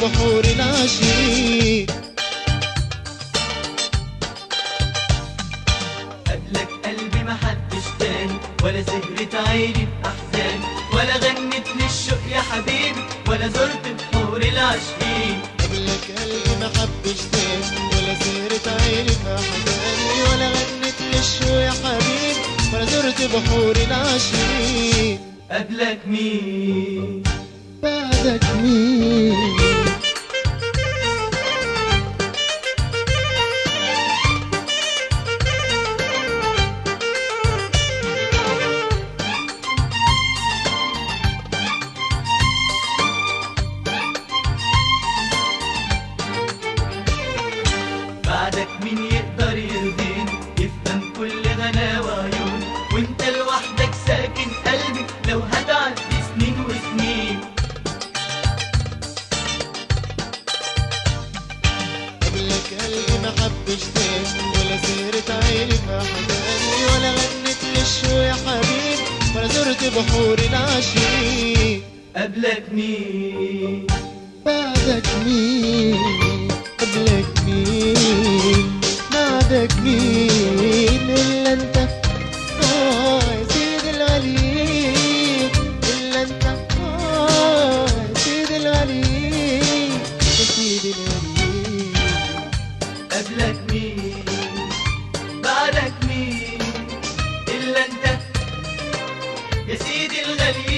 بحور العشيق قبلك قلبي ما حدش تاني ولا سهرت عيني بأحزان ولا غنت للشوق يا حبيبي ولا زرت بحور العاشقين قبلك قلبي ما حبش تاني ولا سهرت عيني في أحزاني ولا غنت للشو يا حبيب ولا زرت بحور العشيق قبلك مين بعدك مين بعدك مين يقدر يرضيني يفهم كل غلا وعيون وانت لوحدك ساكن قلبي لو هتعدي سنين وسنين قبلك قلبي ما حبش تاني ولا سهرت عيني في أحزاني ولا غنت للشو يا حبيب ولا زرت بحور العشيق قبلك مين بعدك مين قبلك مين بعدك مين إلا أنت آه يا سيدي الغليل إلا أنت آه يا سيدي الغليل يا سيدي الغليل قبلك مين بعدك مين إلا أنت يا سيدي الغالي